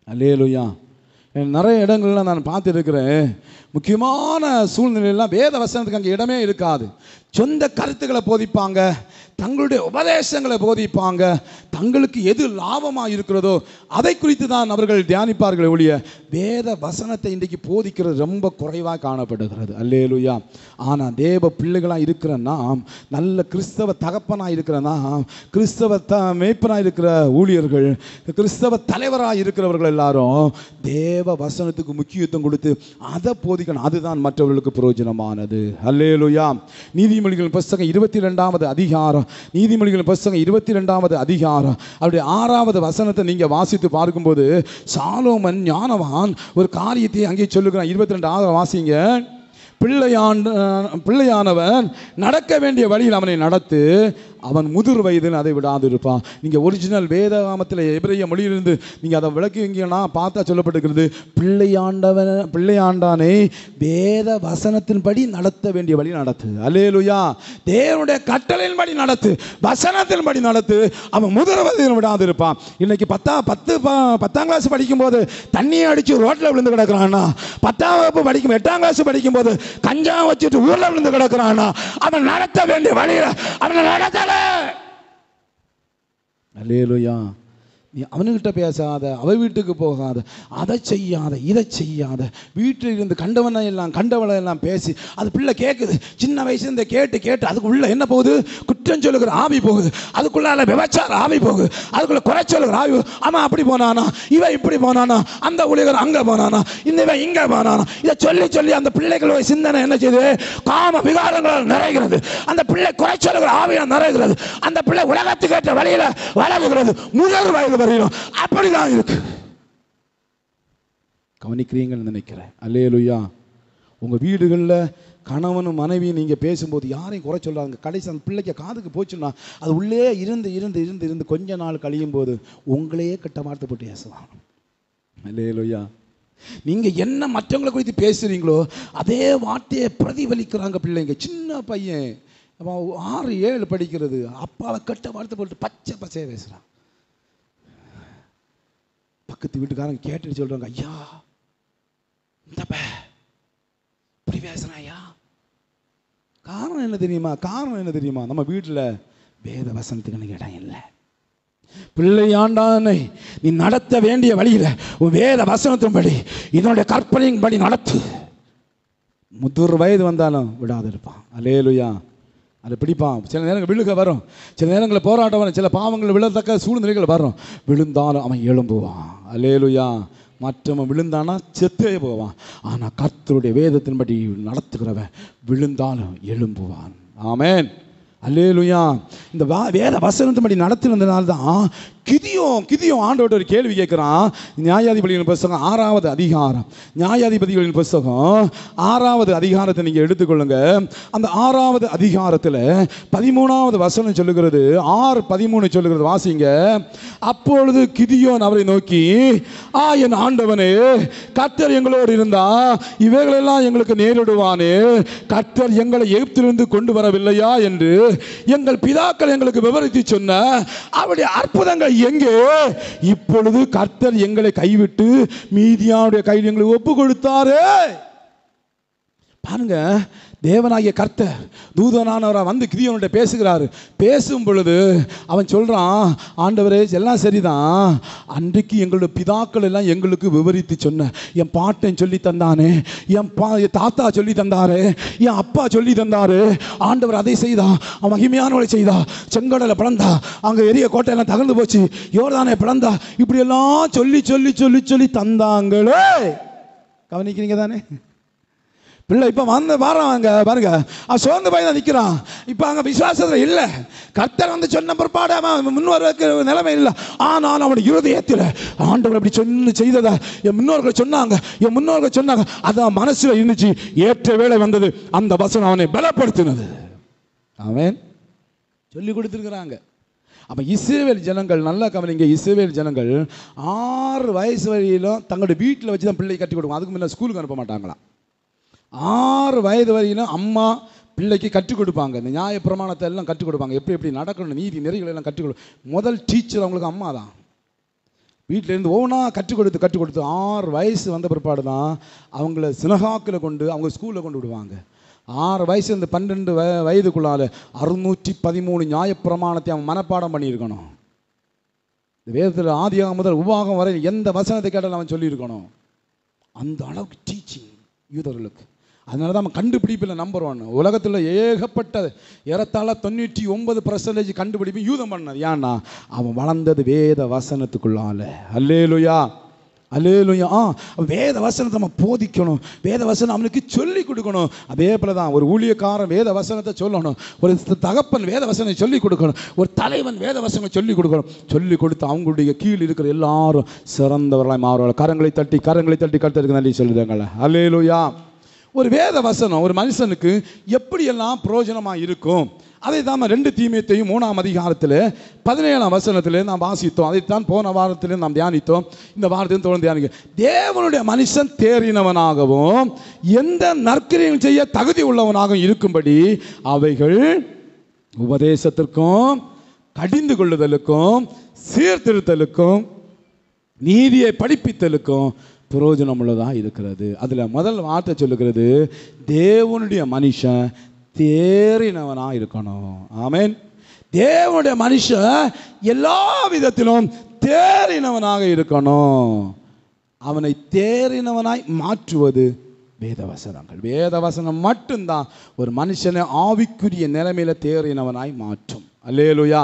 அல்லேலுயா நிறைய இடங்கள்ல நான் பார்த்துருக்கிறேன் முக்கியமான சூழ்நிலையெல்லாம் வேத வசனத்துக்கு அங்கே இடமே இருக்காது சொந்த கருத்துக்களை போதிப்பாங்க தங்களுடைய உபதேசங்களை போதிப்பாங்க தங்களுக்கு எது லாபமாக இருக்கிறதோ அதை குறித்து தான் அவர்கள் தியானிப்பார்கள் ஒழிய வேத வசனத்தை இன்றைக்கு போதிக்கிறது ரொம்ப குறைவாக காணப்படுகிறது அல்லேலுயா ஆனால் தேவ பிள்ளைகளாக இருக்கிற நாம் நல்ல கிறிஸ்தவ தகப்பனாக இருக்கிற நாம் கிறிஸ்தவ த மேய்ப்பனாக இருக்கிற ஊழியர்கள் கிறிஸ்தவ தலைவராக இருக்கிறவர்கள் எல்லாரும் தேவ வசனத்துக்கு முக்கியத்துவம் கொடுத்து அதை போதிக்கணும் அதுதான் மற்றவர்களுக்கு பிரயோஜனமானது அல்லேலுயா நீதிமொழிகள் புஸ்தகம் இருபத்தி ரெண்டாவது அதிகாரம் நீதிமொழிகள் புஸ்தகம் இருபத்தி ரெண்டாவது அதிகாரம் அவருடைய ஆறாவது வசனத்தை நீங்கள் வாசித்து பார்க்கும்போது சாலோமன் ஞானவான் ஒரு காரியத்தை அங்கே சொல்லுகிறான் இருபத்தி ரெண்டு ஆறாம் வாசிங்க பிள்ளையாண்ட பிள்ளையானவன் நடக்க வேண்டிய வழியில் அவனை நடத்து அவன் முதிர் வயதில் அதை விடாது இருப்பான் நீங்கள் ஒரிஜினல் வேதகாமத்தில் எபிரைய மொழியிலிருந்து நீங்கள் அதை விளக்குவீங்கன்னா பார்த்தா சொல்லப்பட்டிருக்கிறது பிள்ளையாண்டவன் பிள்ளையாண்டானை வேத வசனத்தின்படி நடத்த வேண்டிய வழி நடத்து அலேலுயா தேவனுடைய கட்டளையின்படி நடத்து வசனத்தின்படி நடத்து அவன் முதிர் வயதில் விடாது இருப்பான் இன்னைக்கு பத்தா பத்து ப- பத்தாம் கிளாஸ் படிக்கும்போது தண்ணியை அடிச்சு ரோட்டில் விழுந்து கிடக்குறான்னா பத்தாம் வகுப்பு படிக்கும் எட்டாம் கிளாஸ் படிக்கும்போது கஞ்சா வச்சுட்டு ஊர்ல விழுந்து கிடக்குறான்னா அவன் நடத்த வேண்டிய வழியில அவனை நடத்தல அல்லேலுயா நீ அவனுக்கிட்ட பேசாத அவ வீட்டுக்கு போகாத அதை செய்யாத இதை செய்யாத வீட்டில் இருந்து கண்டவனை எல்லாம் கண்டவளை எல்லாம் பேசி அது பிள்ளை கேட்குது சின்ன வயசுல இந்த கேட்டு கேட்டு அதுக்கு உள்ள என்ன போகுது குற்றம் சொல்லுகிற ஆவி போகுது அதுக்குள்ளால விபச்சார ஆவி போகுது அதுக்குள்ள குறை சொல்லுகிற ஆவி போகுது. அவன் அப்படி போனானா இவன் இப்படி போனானா அந்த ஊழியர் அங்க போனானா இந்த இவன் இங்க போனானா இதை சொல்லி சொல்லி அந்த பிள்ளைகளுடைய சிந்தனை என்ன செய்யுது காம விகாரங்களால் நிறைகிறது அந்த பிள்ளை குறை சொல்லுகிற ஆவியால் நிறைகிறது அந்த பிள்ளை உலகத்துக்கு ஏற்ற வழியில வளர்கிறது முதல் வயது வரையிலும் அப்படிதான் இருக்கு கவனிக்கிறீங்கன்னு நினைக்கிறேன் அல்லேலுயா உங்க வீடுகளில் கணவனும் மனைவியும் நீங்கள் பேசும்போது யாரையும் குறை சொல்லாங்க கடைசி அந்த பிள்ளைக்கு காதுக்கு போச்சுன்னா அது உள்ளே இருந்து இருந்து இருந்து இருந்து கொஞ்ச நாள் கழியும் போது உங்களையே கெட்ட வார்த்தை போட்டு பேசுவாங்க அல்லேலுயா நீங்க என்ன மற்றவங்களை குறித்து பேசுறீங்களோ அதே வார்த்தையை பிரதிபலிக்கிறாங்க பிள்ளைங்க சின்ன பையன் அவன் ஆறு ஏழு படிக்கிறது அப்பாவை கெட்ட வார்த்தை போட்டு பச்சை பச்சையை பேசுறான் பக்கத்து வீட்டுக்காரங்க கேட்டுட்டு சொல்றாங்க ஐயா இந்த பே இப்படி பேசுறான் ஐயா காரணம் என்ன தெரியுமா காரணம் என்ன தெரியுமா நம்ம வீட்டில் வேத வசனத்துக்கு இடம் இல்லை பிள்ளையாண்டானை நீ நடத்த வேண்டிய வழியில உன் வேத வசனத்தின்படி இதனுடைய கற்பனையின்படி நடத்து முதிர் வயது வந்தாலும் விடாது இருப்பான் அலேலுயா அதை பிடிப்பான் சில நேரங்கள் விழுக வரும் சில நேரங்களில் போராட்டம் வரும் சில பாவங்கள் விழத்தக்க சூழ்நிலைகள் வரும் விழுந்தாலும் அவன் எழும்புவான் அலேலுயா மற்றவன் விழுந்தானா செத்தே போவான் ஆனால் கர்த்தருடைய வேதத்தின்படி நடத்துகிறவன் விழுந்தாலும் எழும்புவான் ஆமென் அல்லேலுயா இந்த வா வேத வசனத்தின்படி நடத்தினதுனால தான் கிதியும் கிதியும் ஆண்டோட ஒரு கேள்வி கேட்குறான் நியாயாதிபதிகளின் புஸ்தகம் ஆறாவது அதிகாரம் நியாயாதிபதிகளின் புஸ்தகம் ஆறாவது அதிகாரத்தை நீங்கள் எடுத்துக்கொள்ளுங்க அந்த ஆறாவது அதிகாரத்தில் பதிமூணாவது வசனம் சொல்லுகிறது ஆறு பதிமூணு சொல்லுகிறது வாசிங்க அப்பொழுது கிதியோன் அவரை நோக்கி ஆ என் ஆண்டவனே கர்த்தர் எங்களோடு இருந்தா இவைகளெல்லாம் எங்களுக்கு நேரிடுவானே கர்த்தர் எங்களை எகிப்திலிருந்து கொண்டு வரவில்லையா என்று எங்கள் பிதாக்கள் எங்களுக்கு விவரித்து சொன்ன அவருடைய அற்புதங்கள் எங்கே இப்பொழுது கர்த்தர் எங்களை கைவிட்டு மீதியாவுடைய கையில் எங்களை ஒப்பு கொடுத்தாரே பாருங்க தேவனாகிய கர்த்தர் தூதனானவரா வந்து கிதியோன்கிட்ட பேசுகிறாரு பேசும் பொழுது அவன் சொல்றான் ஆண்டவரே எல்லாம் சரிதான் அன்றைக்கு எங்களோட பிதாக்கள் எல்லாம் எங்களுக்கு விவரித்து சொன்ன என் பாட்டன் சொல்லி தந்தானே என் பா என் தாத்தா சொல்லி தந்தாரு என் அப்பா சொல்லி தந்தாரு ஆண்டவர் அதை செய்தா அவன் மகிமையானவளை செய்தா செங்கடலை பிளந்தா அங்க எரிய கோட்டையெல்லாம் தகர்ந்து போச்சு யோர்தானே பிளந்தா இப்படி எல்லாம் சொல்லி சொல்லி சொல்லி சொல்லி தந்தாங்களே கவனிக்கிறீங்க தானே பிள்ளை இப்போ வந்து வாராங்க பாருங்க அவன் சோர்ந்து போய் தான் நிற்கிறான் இப்போ அங்கே விசுவாசத்தில் இல்லை கர்த்தர் வந்து சொன்ன பிற்பாடு அவன் முன்வரக்கு நிலைமை இல்லை ஆனால் அவன் இருதயத்தில் ஆண்டவர் அப்படி சொன்னு செய்ததா என் முன்னோர்கள் சொன்னாங்க என் முன்னோர்கள் சொன்னாங்க அதான் மனசில் இருந்துச்சு ஏற்ற வேளை வந்தது அந்த வசனம் அவனை பலப்படுத்தினது அவன் சொல்லி கொடுத்துருக்குறாங்க அப்போ இஸ்ரேல் ஜனங்கள் நல்லா கவனிங்க இஸ்ரேல் ஜனங்கள் ஆறு வயசு வரையிலும் தங்களுடைய வீட்டில் வச்சு தான் பிள்ளை கட்டி கொடுக்கும் அதுக்கு முன்ன ஸ்கூலுக்கு அனுப்ப மாட்டாங்களாம் ஆறு வயது வரையிலும் அம்மா பிள்ளைக்கு கற்றுக் கொடுப்பாங்க இந்த நியாய பிரமாணத்தை எல்லாம் கற்றுக் கொடுப்பாங்க எப்படி எப்படி நடக்கணும் நீதி நெறிகளை எல்லாம் கற்றுக் கொடு முதல் டீச்சர் அவங்களுக்கு அம்மா தான் வீட்டிலேருந்து ஒவ்வொன்றா கற்றுக் கொடுத்து கற்றுக் கொடுத்து ஆறு வயசு வந்த பிற்பாடு தான் அவங்கள சினகாக்கில் கொண்டு அவங்க ஸ்கூலில் கொண்டு விடுவாங்க ஆறு வயசு இந்த பன்னெண்டு வய வயதுக்குள்ளால அறுநூற்றி பதிமூணு நியாயப்பிரமாணத்தை அவன் மனப்பாடம் பண்ணியிருக்கணும் இந்த வேதத்தில் ஆதியாகம் முதல் உபாகம் வரை எந்த வசனத்தை கேட்டாலும் அவன் சொல்லியிருக்கணும் அந்த அளவுக்கு டீச்சிங் யூதர்களுக்கு அதனால தான் அவன் கண்டுபிடிப்பில் நம்பர் ஒன் உலகத்தில் ஏகப்பட்ட ஏறத்தாழ தொண்ணூற்றி ஒன்பது பர்சன்டேஜ் கண்டுபிடிப்பு யூதம் பண்ணது ஏன்னா அவன் வளர்ந்தது வேத வசனத்துக்குள்ளால அல்லேலுயா அல்லேலுயா ஆ வேத வசனத்தை நம்ம போதிக்கணும் வேத வசனம் அவனுக்கு சொல்லி கொடுக்கணும் அதே போல தான் ஒரு ஊழியக்காரன் வேத வசனத்தை சொல்லணும் ஒரு தகப்பன் வேத வசனத்தை சொல்லி கொடுக்கணும் ஒரு தலைவன் வேத வசனம் சொல்லி கொடுக்கணும் சொல்லி கொடுத்து அவங்களுடைய கீழ் இருக்கிற எல்லாரும் சிறந்தவர்களாய் மாறுவார்கள் கரங்களை தட்டி கரங்களை தட்டி கருத்தருக்கு நன்றி சொல்லுதாங்களே அல்லேலுயா ஒரு வேத வசனம் ஒரு மனுஷனுக்கு எப்படியெல்லாம் பிரயோஜனமாக இருக்கும் அதை தான் ரெண்டு தீமையத்தையும் மூணாம் அதிகாரத்தில் பதினேழாம் வசனத்தில் நாம் வாசித்தோம் அதைத்தான் போன வாரத்தில் நாம் தியானித்தோம் இந்த வாரத்தையும் தொடர்ந்து தியானிக்க தேவனுடைய மனுஷன் தேறினவனாகவும் எந்த நற்கிரியும் செய்ய தகுதி உள்ளவனாகவும் இருக்கும்படி அவைகள் உபதேசத்திற்கும் கடிந்து கொள்ளுதலுக்கும் சீர்திருத்தலுக்கும் நீதியை படிப்பித்தலுக்கும் பிரயோஜனம் உள்ளதாக இருக்கிறது அதில் முதல் வார்த்தை சொல்லுகிறது தேவனுடைய மனுஷன் தேறினவனாக இருக்கணும் ஆமென் தேவனுடைய மனுஷன் எல்லா விதத்திலும் தேறினவனாக இருக்கணும் அவனை தேறினவனாய் மாற்றுவது வேதவசனங்கள் வேதவசனம் மட்டும்தான் ஒரு மனுஷனை ஆவிக்குரிய நிலைமையில தேறினவனாய் மாற்றும் அல்லேலுயா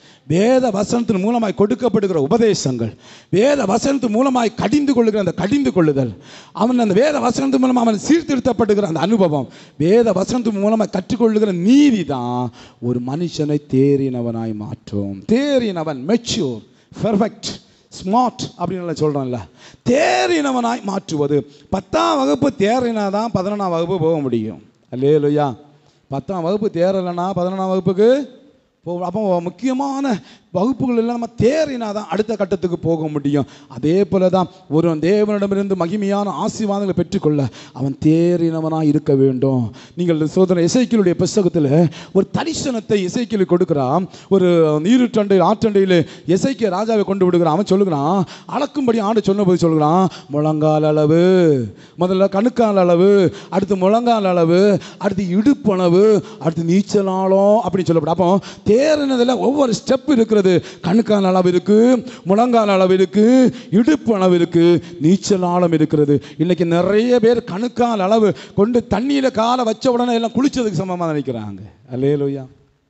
வேத வசனத்தின் மூலமாய் கொடுக்கப்படுகிற உபதேசங்கள் வேத வசனத்தின் மூலமாய் கடிந்து கொள்ளுகிற அந்த கடிந்து கொள்ளுதல் அவன் அந்த வேத வசனத்தின் மூலமாக அவன் சீர்திருத்தப்படுகிற அந்த அனுபவம் வேத வசனத்தின் மூலமாய் கற்றுக்கொள்ளுகிற நீதி தான் ஒரு மனுஷனை தேறினவனாய் மாற்றும் தேறினவன் மெச்சூர் பெர்ஃபெக்ட் ஸ்மார்ட் அப்படின்னு சொல்கிறோம்ல தேறினவனாய் மாற்றுவது பத்தாம் வகுப்பு தேறினாதான் பதினொன்றாம் வகுப்பு போக முடியும் அல்லேலுயா பத்தாம் வகுப்பு தேறலைன்னா பதினொன்றாம் வகுப்புக்கு போ அப்போ முக்கியமான வகுப்புகள் எல்லாம் நம்ம தேறினா தான் அடுத்த கட்டத்துக்கு போக முடியும் அதே போல தான் ஒரு தேவனிடமிருந்து மகிமையான ஆசீர்வாதங்களை பெற்றுக்கொள்ள அவன் தேறினவனாக இருக்க வேண்டும் நீங்கள் சோதனை இசைக்கியலுடைய புஸ்தகத்தில் ஒரு தரிசனத்தை இசைக்கியல் கொடுக்குறான் ஒரு நீருட்டண்டை ஆற்றண்டையில் இசைக்கிய ராஜாவை கொண்டு விடுகிறான் அவன் சொல்லுகிறான் அளக்கும்படி ஆண்டு சொன்னபோது சொல்லுகிறான் முழங்கால் அளவு முதல்ல கணுக்கால் அளவு அடுத்து முழங்கால் அளவு அடுத்து இடுப்பு அளவு அடுத்து நீச்சல் ஆழம் அப்படின்னு சொல்லப்படும் அப்போ தேறினதில் ஒவ்வொரு ஸ்டெப் இருக்கிறது கணுக்கால் அளவு இருக்கு முழங்கால் அளவு இருக்கு இடுப்பு அளவு இருக்கு நீச்சல் ஆழம் இருக்கிறது இன்னைக்கு நிறைய பேர் கணுக்கால் அளவு கொண்டு தண்ணியில காலை வச்ச உடனே எல்லாம் குளிச்சதுக்கு சமமாக நினைக்கிறாங்க அல்லேலோயா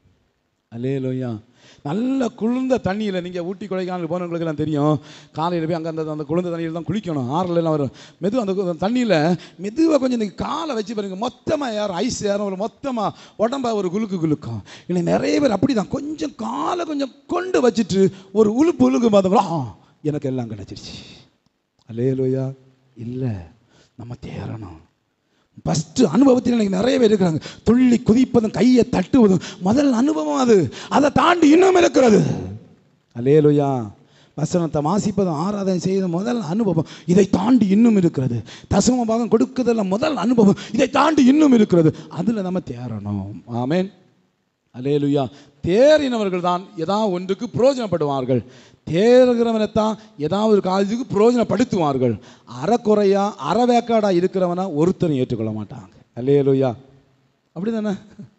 அல்லேலோயா நல்ல குளிர்ந்த தண்ணியில் நீங்கள் ஊட்டி கொடைக்கானல் போனவங்களுக்கெல்லாம் தெரியும் காலையில் போய் அங்கே அந்த அந்த குளிர்ந்த தண்ணியில் தான் குளிக்கணும் ஆறுல எல்லாம் வரும் மெது அந்த கு- தண்ணியில் மெதுவாக கொஞ்சம் நீங்கள் காலை வச்சு பாருங்க மொத்தமாக யாரும் ஐஸ் யாரும் ஒரு மொத்தமாக உடம்ப ஒரு குலுக்கு குலுக்கும் இன்னைக்கு நிறைய பேர் அப்படி தான் கொஞ்சம் காலை கொஞ்சம் கொண்டு வச்சுட்டு ஒரு உழுப்பு உழுக்கு பார்த்தோம்னா ஆ, எனக்கு எல்லாம் கிடச்சிருச்சு அல்லேலோயா இல்லை நம்ம தேறணும் ஃபஸ்ட்டு அனுபவத்தில் எனக்கு நிறைய பேர் இருக்கிறாங்க துள்ளி குதிப்பதும் கையை தட்டுவதும் முதல் அனுபவம் அது அதை தாண்டி இன்னும் இருக்கிறது அல்லேலுயா வசனத்தை வாசிப்பதும் ஆராதனை செய்வதும் முதல் அனுபவம் இதை தாண்டி இன்னும் இருக்கிறது தசம பாகம் கொடுக்குறதுல முதல் அனுபவம் இதை தாண்டி இன்னும் இருக்கிறது அதில் நம்ம தேறணும் ஆமென் அல்லேலுயா தேறினவர்கள் தான் ஏதாவது ஒன்றுக்கு பிரயோஜனப்படுவார்கள் தேறுகிறவனைத்தான் ஏதாவது ஒரு காலத்துக்கு பிரயோஜனப்படுத்துவார்கள் அறக்குறையா அறவேக்காடா இருக்கிறவனா ஒருத்தரும் ஏற்றுக்கொள்ள மாட்டாங்க அல்லேலுயா அப்படிதானே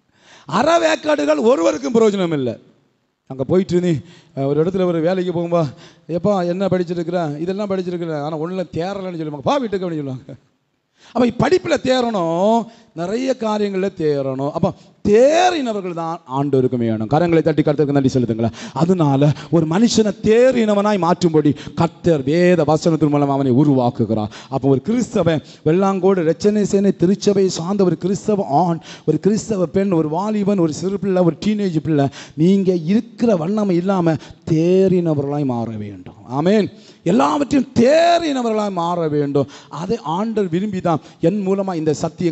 அறவேக்காடுகள் ஒருவருக்கும் பிரயோஜனம் இல்லை அங்கே போயிட்டு நீ அஹ், ஒரு இடத்துல ஒரு வேலைக்கு போகும்பா எப்பா என்ன படிச்சிருக்கிற இதெல்லாம் படிச்சிருக்கிறேன் ஆனால் ஒன்றில் தேரலைன்னு சொல்லுவாங்க பா வீட்டுக்கு அப்படின்னு சொல்லுவாங்க அப்போ படிப்பில் தேறணும் நிறைய காரியங்களில் தேறணும் அப்போ தேறினவர்கள் தான் ஆண்டவருக்கு வேணும் கரங்களை தட்டி கருத்துக்கு நன்றி செலுத்துங்களேன் அதனால ஒரு மனுஷனை தேறினவனாய் மாற்றும்படி கர்த்தர் வேத வசனத்தின் மூலம் அவனை உருவாக்குகிறார் அப்போ ஒரு கிறிஸ்தவன் வெள்ளாங்கோடு ரச்சனை சேனை திருச்சபை சார்ந்த ஒரு கிறிஸ்தவ ஆண் ஒரு கிறிஸ்தவ பெண் ஒரு வாலிபன் ஒரு சிறு பிள்ளை ஒரு டீனேஜ் பிள்ளை நீங்கள் இருக்கிற வண்ணம் இல்லாமல் தேறினவர்களாய் மாற வேண்டும் ஆமென் எல்லாவற்றையும் தேறினவர்களாய் மாற வேண்டும் அதை ஆண்டர் விரும்பி தான் என் மூலமாக இந்த சத்தியங்களை கர்த்தர்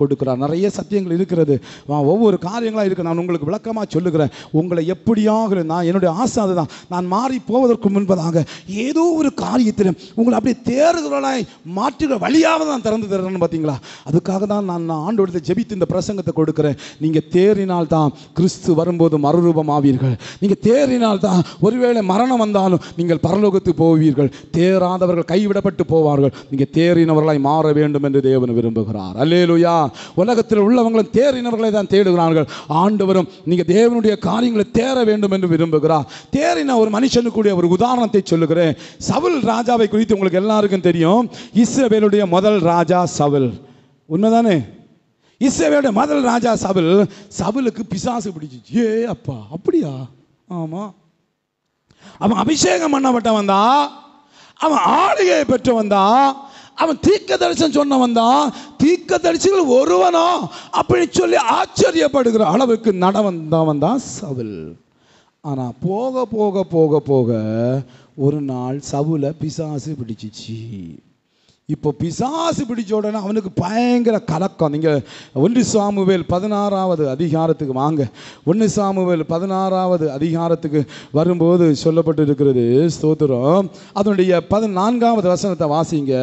கொடுக்கிறார் நிறைய சத்தியங்கள் இருக்கிறது ஆ, ஒவ்வொரு காரியங்களாக இருக்கு நான் உங்களுக்கு விளக்கமாக சொல்லுகிறேன் உங்களை எப்படியாக நான் என்னுடைய ஆசை அதுதான் நான் மாறி போவதற்கு முன்பதாக ஏதோ ஒரு காரியத்திலும் உங்களை அப்படியே தேர்தலாய் மாற்றுகிற வழியாக தான் திறந்து தர்றேன்னு பார்த்தீங்களா அதுக்காக தான் நான் நான் ஆண்டோடத்தை ஜெபித்து இந்த பிரசங்கத்தை கொடுக்கிறேன் நீங்கள் தேறினால் தான் கிறிஸ்து வரும்போது மறுரூபம் ஆவீர்கள் நீங்கள் தேறினால் தான் ஒருவேளை மரணம் வந்தாலும் நீங்கள் பரலோகத்துக்கு போவீர்கள் தேறாதவர்கள் கைவிடப்பட்டு போவார்கள் நீங்கள் தேறினவர்களாய் மாற வேண்டும் என்று தேவன் விரும்புகிறார் அல்லேலுயா உலகத்தில் உள்ளவங்களும் தேறினவர்களை தான் தேடுகிறார்கள் ஆண்டவரும் நீங்கள் தேவனுடைய காரியங்களை தேர வேண்டும் என்று விரும்புகிறார் தேறின ஒரு மனுஷனுக்குரிய ஒரு உதாரணத்தை சொல்லுகிறேன் சவுல் ராஜாவை குறித்து உங்களுக்கு எல்லாருக்கும் தெரியும் இஸ்ரவேலுடைய முதல் ராஜா சவுல் உண்மைதானே இஸ்ரவேலுடைய முதல் ராஜா சவுல் சவுலுக்கு பிசாசு பிடிச்சிச்சு ஏ அப்பா அப்படியா ஆமா அவன் அபிஷேகம் பண்ணப்பட்டவன் தான் அவன் ஆளுகையை பெற்றவன் தான் அவன் தீர்க்க தரிசனம் சொன்னவன் தான் தீர்க்க தரிசிகள் ஒருவனோ அப்படி சொல்லி ஆச்சரியப்படுகிற அளவுக்கு நடவந்தவன் தான் சவுல் ஆனா போக போக போக போக ஒரு நாள் சவுல பிசாசு பிடிச்சிச்சு இப்போ பிசாசு பிடிச்ச உடனே அவனுக்கு பயங்கர கலக்கம் நீங்கள் ஒன்று சாமுவேல் பதினாறாவது அதிகாரத்துக்கு வாங்க ஒன்று சாமுவேல் பதினாறாவது அதிகாரத்துக்கு வரும்போது சொல்லப்பட்டு இருக்கிறது ஸ்தோத்திரம் அதனுடைய பதினான்காவது வசனத்தை வாசிங்க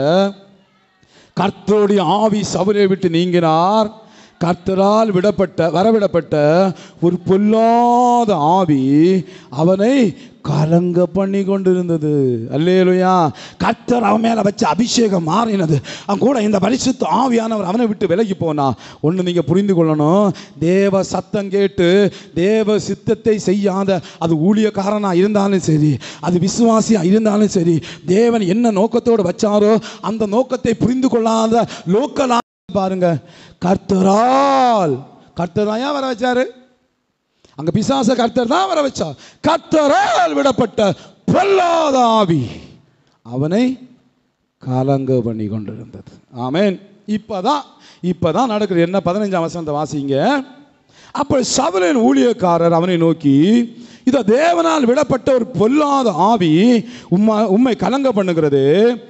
கர்த்தருடைய ஆவி சவுலை விட்டு நீங்கினார் கர்த்தரால் விடப்பட்ட வரவிடப்பட்ட ஒரு பொல்லாத ஆவி அவனை கலங்க பண்ணி கொண்டிருந்தது அல்லேலுயா கர்த்தர் அவன் மேல வச்ச அபிஷேகம் மாறினது அவன் கூட இந்த பரிசுத்த ஆவியானவர் அவனை விட்டு விலகி போனா ஒன்று நீங்க புரிந்து கொள்ளணும் தேவ சத்தம் கேட்டு தேவ சித்தத்தை செய்யாத அது ஊழியக்காரனா இருந்தாலும் சரி அது விசுவாசியா இருந்தாலும் சரி தேவன் என்ன நோக்கத்தோடு வச்சாரோ அந்த நோக்கத்தை புரிந்து கொள்ளாத லோக்கலா பாருங்க கர்த்தரால் கர்த்தர் ஏன் வர வச்சாரு அங்க பிசாச கர்த்தர் தான் வர வச்சார் கர்த்தரால் விடப்பட்ட பொல்லாத ஆவி அவனை கலங்க பண்ணி கொண்டிருந்தது ஆமென் இப்பதான் இப்பதான் நடக்குது என்ன பதினஞ்சாம் வசனத்தை வாசிங்க அப்போ சவுலின் ஊழியக்காரர் அவனை நோக்கி இதோ தேவனால் விடப்பட்ட ஒரு பொல்லாத ஆவி உம்மா உம்மை கலங்க பண்ணுகிறது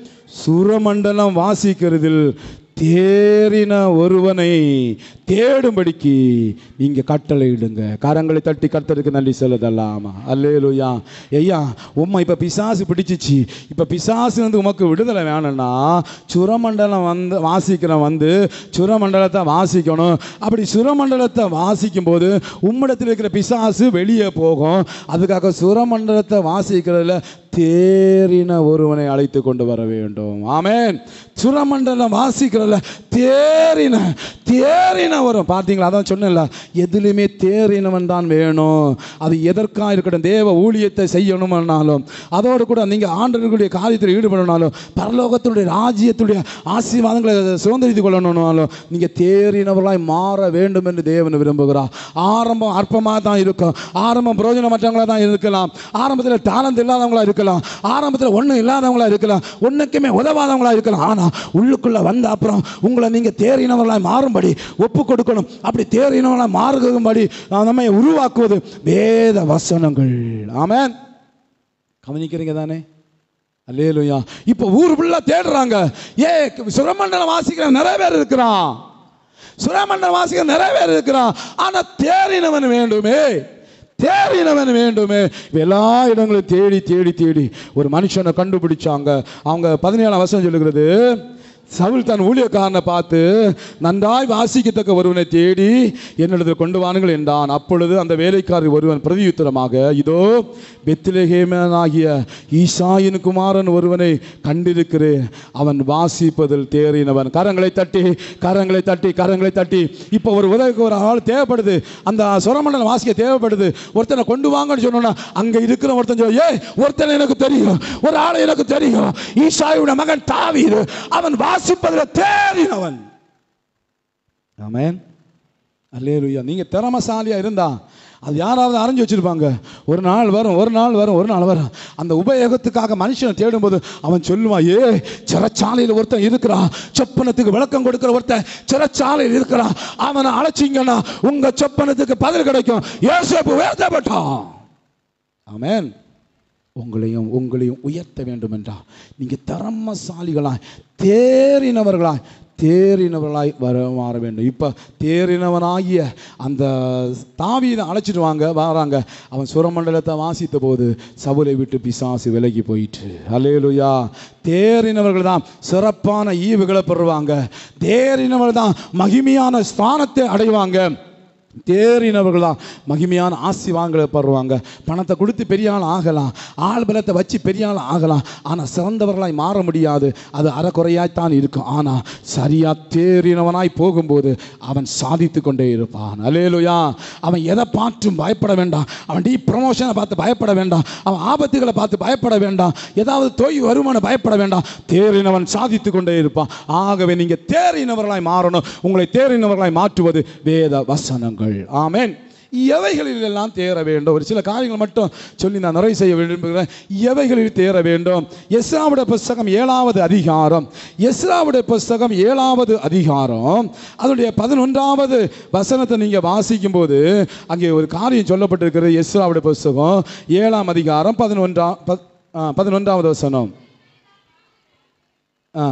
சுரமண்டலம் வாசிக்கிறதில் தேறின ஒருவனை தேடும்படிக்கு நீங்க கட்டளையிடுங்க கரங்களை தட்டி கர்த்தருக்கு நன்றி சொல்லுதல்லாமா அல்லேலுயா ஐயா உம்மை இப்ப பிசாசு பிடிச்சிச்சு இப்ப பிசாசு வந்து உமக்கு விடுதலை வேணும்னா சுரமண்டலம் வந்து வாசிக்கிறவன் வந்து சுரமண்டலத்தை வாசிக்கணும் அப்படி சுரமண்டலத்தை வாசிக்கும் போது உம்மிடத்தில் இருக்கிற பிசாசு வெளியே போகும் அதுக்காக சுரமண்டலத்தை வாசிக்கிறதுல தேறின ஒருவனை அழைத்து கொண்டு வர வேண்டும் ஆமென் சுரமண்டலம் வாசிக்கிறதுல தேறின தேறின வரும் பார்த்தீங்களா அதான் சொன்னேன்ல எதுலையுமே தேறினவன் தான் வேணும் அது எதற்காக இருக்கட்டும் தேவ ஊழியத்தை செய்யணும்னாலும் அதோடு கூட நீங்கள் ஆண்டவர்களுடைய காரியத்தில் ஈடுபடணும்னாலும் பரலோகத்தினுடைய ராஜ்யத்துடைய ஆசீர்வாதங்களை சுதந்திரித்து கொள்ளணும்னாலும் நீங்கள் தேறினவர்களாய் மாற வேண்டும் என்று தேவன் விரும்புகிறார் ஆரம்பம் அற்பமாக தான் இருக்கும் ஆரம்பம் பிரயோஜனமற்றவங்களாக தான் இருக்கலாம் ஆரம்பத்தில் தாளந்து இல்லாதவங்களா இருக்கலாம் ஆரம்பத்தில் ஒன்றும் இல்லாதவங்களா இருக்கலாம் ஒன்றுக்குமே உதவாதவங்களா இருக்கலாம் ஆனால் உள்ளுக்குள்ளே வந்த அப்புறம் உங்களை நீங்கள் தேறினவர்களாய் மாறும்படி ஒப்பு கொடுக்கணும் அப்படி தேறினவர்களாய் மாறுகும்படி நம்மை உருவாக்குவது வேத வசனங்கள் ஆமென் கவனிக்கிறீங்க தானே அல்லேலுயா இப்போ ஊர் ஃபுல்லாக தேடுறாங்க ஏ சுரமண்டலம் வாசிக்கிற நிறைய பேர் இருக்கிறான் சுரமண்டலம் வாசிக்கிற நிறைய பேர் இருக்கிறான் ஆனா தேறினவன் வேண்டுமே தேறினவன் வேண்டுமே எல்லா இடங்களும் தேடி தேடி தேடி ஒரு மனுஷனை கண்டுபிடிச்சாங்க அவங்க பதினேழாம் வசனம் சொல்லுகிறது சவுல் தன் ஊழியக்காரனை பார்த்து நன்றாய் வாசிக்கத்தக்க ஒருவனை தேடி என்னிடத்தில் கொண்டு வாருங்கள் என்றான் அப்பொழுது அந்த வேலைக்காரர் ஒருவன் பிரதியுத்தரமாக இதோ பெத்திலகேமனாகிய ஈசாயின் குமாரன் ஒருவனை கண்டிருக்கிறேன் அவன் வாசிப்பதில் தேறினவன் கரங்களை தட்டி கரங்களை தட்டி கரங்களை தட்டி இப்போ ஒரு உதவிக்கு ஒரு ஆள் தேவைப்படுது அந்த சுரமண்டலம் வாசிக்க தேவைப்படுது ஒருத்தனை கொண்டு வாங்கன்னு சொன்னோன்னா அங்கே இருக்கிற ஒருத்தன் சொல்ல ஏய் ஒருத்தனை எனக்கு தெரியும் ஒரு ஆளை எனக்கு தெரியும் ஈசாயோட மகன் தாவீது அவன் வாசிப்பதில் தேறினவன் ஆமென் அல்லேலுயா நீங்க திறமசாலியா இருந்தா அது யாராவது அறிஞ்சு வச்சிருப்பாங்க ஒரு நாள் வரும் ஒரு நாள் வரும் ஒரு நாள் வரும் அந்த உபயோகத்துக்காக மனுஷனை தேடும்போது அவன் சொல்லுவான் ஏ சிறைச்சாலையில் ஒருத்தன் இருக்கிறான் சொப்பனத்துக்கு விளக்கம் கொடுக்கிற ஒருத்தன் சிறைச்சாலையில் இருக்கிறான் அவனை அழைச்சிங்கன்னா உங்க சொப்பனத்துக்கு பதில் கிடைக்கும் யோசேப்பு உயர்த்தப்பட்டான் ஆமென் உங்களையும் உங்களையும் உயர்த்த வேண்டும் என்றால் நீங்கள் திறமசாலிகளாய் தேறினவர்களாய் தேறினவர்களாய் வர மாற வேண்டும் இப்போ தேறினவனாகிய அந்த தாவீதை அழைச்சிட்டு வாங்க வராங்க அவன் சுரமண்டலத்தை வாசித்த போது சவுலை விட்டு பிசாசு விலகி போயிட்டு அலேலுயா தேறினவர்கள் தான் சிறப்பான ஈவுகளை பெறுவாங்க தேறினவர்கள் தான் மகிமையான ஸ்தானத்தை அடைவாங்க தேறினவர்கள் தான் மகிமையான ஆசிவாங்களை பெறுவாங்க பணத்தை கொடுத்து பெரிய ஆள் ஆகலாம் ஆள் பலத்தை வச்சு பெரிய ஆள் ஆகலாம் ஆனால் சிறந்தவர்களாய் மாற முடியாது அது அறக்குறையாய்த்தான் இருக்கும் ஆனால் சரியா தேறினவனாய் போகும்போது அவன் சாதித்து கொண்டே இருப்பான் அலேலுயா அவன் எதை பார்த்தும் பயப்பட வேண்டாம் அவன் டீ ப்ரமோஷனை பார்த்து பயப்பட வேண்டாம் அவன் ஆபத்துகளை பார்த்து பயப்பட வேண்டாம் ஏதாவது தொய் வருமான பயப்பட வேண்டாம் தேறினவன் சாதித்து கொண்டே இருப்பான் ஆகவே நீங்கள் தேறினவர்களாய் மாறணும் உங்களை தேறினவர்களாய் மாற்றுவது வேத வசனங்கள் ஆமென் எவைகளில் எல்லாம் தேர வேண்டும் ஒரு சில காரியங்கள் மட்டும் சொல்லி நான் நிறைவு செய்ய விரும்புகிறேன் எவைகளில் தேர வேண்டும் எஸ்ராவுடைய புஸ்தகம் ஏழாவது அதிகாரம் எஸ்ராவுடைய புஸ்தகம் ஏழாவது அதிகாரம் அதனுடைய பதினொன்றாவது வசனத்தை நீங்கள் வாசிக்கும் போது அங்கே ஒரு காரியம் சொல்லப்பட்டிருக்கிறது எஸ்ராவுடைய புஸ்தகம் ஏழாம் அதிகாரம் பதினொன்றாம் பத்- ஆ, பதினொன்றாவது வசனம் ஆ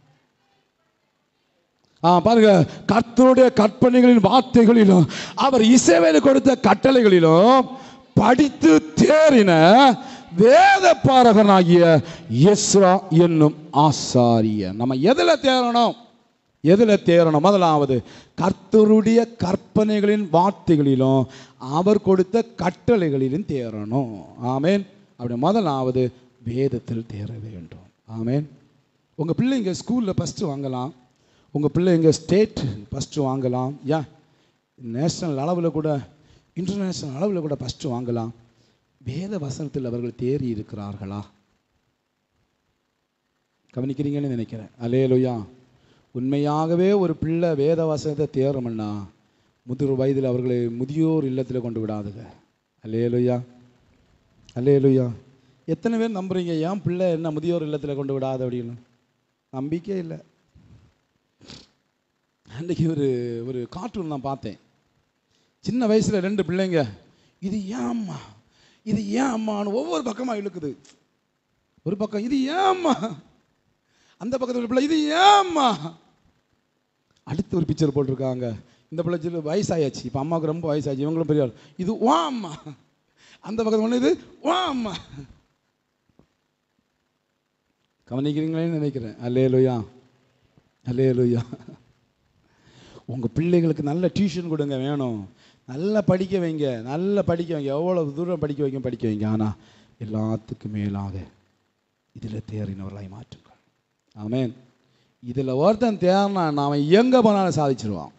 ஆ பாருங்க கர்த்தருடைய கற்பனைகளின் வார்த்தைகளிலும் அவர் இசைவேலு கொடுத்த கட்டளைகளிலும் படித்து தேறின வேத பாரகனாகிய எஸ்ரா என்னும் ஆசாரிய நம்ம எதுல தேறணும் எதுல தேறணும் முதலாவது கர்த்தருடைய கற்பனைகளின் வார்த்தைகளிலும் அவர் கொடுத்த கட்டளைகளிலும் தேறணும் ஆமென் அப்படி முதலாவது வேதத்தில் தேர வேண்டும் ஆமென் உங்கள் பிள்ளைங்க ஸ்கூலில் ஃபஸ்ட்டு வாங்கலாம் உங்கள் பிள்ளைங்க ஸ்டேட் ஃபஸ்ட்டு வாங்கலாம் ஏன் நேஷ்னல் அளவில் கூட இன்டர்நேஷ்னல் அளவில் கூட ஃபஸ்ட்டு வாங்கலாம் வேத வசனத்தில் அவர்கள் தேறி இருக்கிறார்களா கவனிக்கிறீங்கன்னு நினைக்கிறேன் அலேலுயா உண்மையாகவே ஒரு பிள்ளை வேத வசனத்தை தேரணும்னா முதிர் வயதில் அவர்களை முதியோர் இல்லத்தில் கொண்டு விடாதுங்க அலேலுயா அலேலுயா எத்தனை பேர் நம்புறீங்க ஏன் பிள்ளை என்ன முதியோர் இல்லத்தில் கொண்டு விடாது அப்படின்னு நம்பிக்கை இல்லை அன்றைக்கி ஒரு ஒரு கார்ட்டூன் நான் பார்த்தேன் சின்ன வயசில் ரெண்டு பிள்ளைங்க இது ஏம்மா இது ஏன் அம்மான்னு ஒவ்வொரு பக்கமாக இழுக்குது ஒரு பக்கம் இது ஏம்மா அந்த பக்கத்தில் ஒரு பிள்ளை இது ஏம்மா அடுத்து ஒரு பிக்சர் போட்டிருக்காங்க இந்த பிள்ளை சொல்லு வயசாயாச்சு இப்போ அம்மாவுக்கு ரொம்ப வயசாச்சு இவங்களும் பெரிய ஆள் இது வா அம்மா அந்த பக்கத்தில் ஒன்று இது வா அம்மா கவனிக்கிறீங்களேன்னு நினைக்கிறேன் அல்லே லோயா அல்லே லோயா உங்கள் பிள்ளைகளுக்கு நல்ல டியூஷன் கொடுங்க வேணும் நல்லா படிக்க வைங்க நல்லா படிக்க வைங்க எவ்வளோ தூரம் படிக்க வைக்க படிக்க வைங்க ஆனால் எல்லாத்துக்கும் மேலாக இதில் தேறினவர்களாய் மாற்றுங்கள் ஆமென் இதில் ஒருத்தன் தேர்னா அவன் எங்கே போனாலும் சாதிச்சிருவான்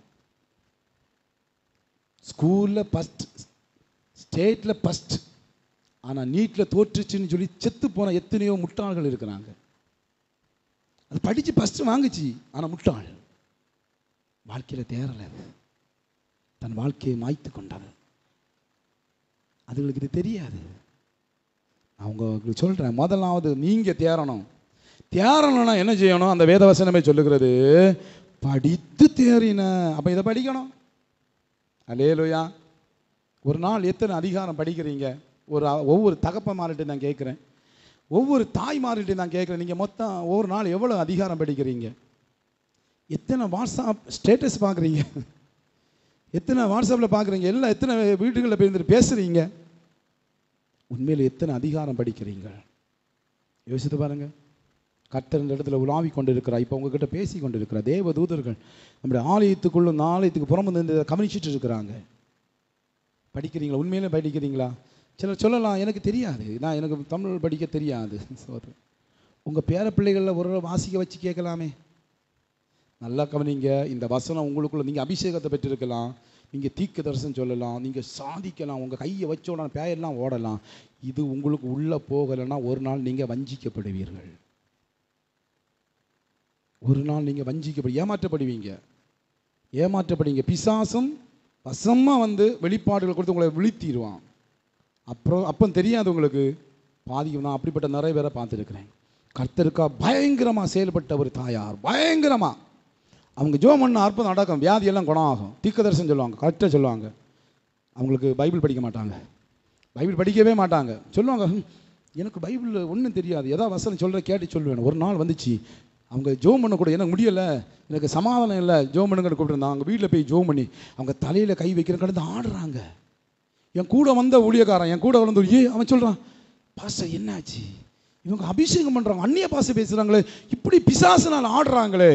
ஸ்கூலில் ஃபஸ்ட் ஸ்டேட்டில் ஃபஸ்ட் ஆனால் நீட்டில் தோற்றுச்சுன்னு சொல்லி செத்து போன எத்தனையோ முட்டாள்கள் இருக்கிறாங்க அது படித்து ஃபஸ்ட்டு வாங்குச்சு ஆனால் முட்டாள் வாழ்க்கையில் தேரலை அது தன் வாழ்க்கையை மாய்த்து கொண்டது அதுகளுக்கு இது தெரியாது நான் உங்களுக்கு சொல்கிறேன் முதலாவது நீங்கள் தேரணும் தேரணும்னா என்ன செய்யணும் அந்த வேதவசனமே சொல்லுகிறது படித்து தேறின அப்போ இதை படிக்கணும் அலேலுயா ஒரு நாள் எத்தனை அதிகாரம் படிக்கிறீங்க ஒரு ஒவ்வொரு தகப்பமார்கிட்ட நான் கேட்குறேன் ஒவ்வொரு தாய்மார்கிட்ட நான் கேட்குறேன் நீங்கள் மொத்தம் ஒவ்வொரு நாள் எவ்வளோ அதிகாரம் படிக்கிறீங்க எத்தனை வாட்ஸ்அப் ஸ்டேட்டஸ் பார்க்குறீங்க எத்தனை வாட்ஸ்அப்பில் பார்க்குறீங்க எல்லாம் எத்தனை வீட்டுகளில் போய் இருந்துட்டு பேசுகிறீங்க உண்மையில் எத்தனை அதிகாரம் படிக்கிறீங்க யோசித்து பாருங்க கர்த்தர் இந்த இடத்துல உலாவி கொண்டு இருக்கிறார் இப்போ உங்ககிட்ட பேசி கொண்டு இருக்கிறார் தேவ தூதர்கள் நம்முடைய ஆலயத்துக்குள்ளும் ஆலயத்துக்கு புறம் வந்து இந்த கவனிச்சிட்டு இருக்கிறாங்க படிக்கிறீங்களா உண்மையிலே படிக்கிறீங்களா சிலர் சொல்லலாம் எனக்கு தெரியாது நான் எனக்கு தமிழ் படிக்க தெரியாது சோதரன் உங்கள் பேர பிள்ளைகளில் ஒரு வாசிக்க வச்சு கேட்கலாமே நல்லா கவனிங்க இந்த வசனம் உங்களுக்குள்ள நீங்கள் அபிஷேகத்தை பெற்றிருக்கலாம் நீங்கள் தீக்க தரிசனம் சொல்லலாம் நீங்கள் சாதிக்கலாம் உங்கள் கையை வச்சோட பேயெல்லாம் ஓடலாம் இது உங்களுக்கு உள்ளே போகலைன்னா ஒரு நாள் நீங்கள் வஞ்சிக்கப்படுவீர்கள் ஒரு நாள் நீங்கள் வஞ்சிக்கப்படு ஏமாற்றப்படுவீங்க ஏமாற்றப்படுவீங்க பிசாசும் வசமாக வந்து வெளிப்பாடுகள் கொடுத்து உங்களை விழித்திடுவான் அப்புறம் அப்போ தெரியாது உங்களுக்கு பாதிக்கும் நான் அப்படிப்பட்ட நிறைய பேரை பார்த்துருக்கிறேன் கர்த்தருக்கா பயங்கரமாக செயல்பட்ட ஒரு தாயார் பயங்கரமாக அவங்க ஜோம் பண்ண அற்புதம் நடக்கும் வியாதியெல்லாம் குணம் ஆகும் தீர்க்கதரிசனம் சொல்லுவாங்க கரெக்டாக சொல்லுவாங்க அவங்களுக்கு பைபிள் படிக்க மாட்டாங்க பைபிள் படிக்கவே மாட்டாங்க சொல்லுவாங்க "ஹம், எனக்கு பைபிளில் ஒன்றும் தெரியாது ஏதாவது வசனம் சொல்கிற கேட்டு சொல்லுவேன் ஒரு நாள் வந்துச்சு அவங்க ஜோம் பண்ண கூட எனக்கு முடியலை எனக்கு சமாதானம் இல்லை ஜோம் பண்ணுங்க கூப்பிட்டுருந்தாங்க அவங்க வீட்டில் போய் ஜோம் பண்ணி அவங்க தலையில் கை வைக்கிற கடந்து ஆடுறாங்க என் கூட வந்த ஊழியக்காரன் என் கூட வந்து ஏ அவன் சொல்கிறான் பாஸ்டர் என்னாச்சு இவங்க அபிஷேகம் பண்ணுறாங்க அந்நிய பாசை பேசுகிறாங்களே இப்படி பிசாசுனால் ஆடுறாங்களே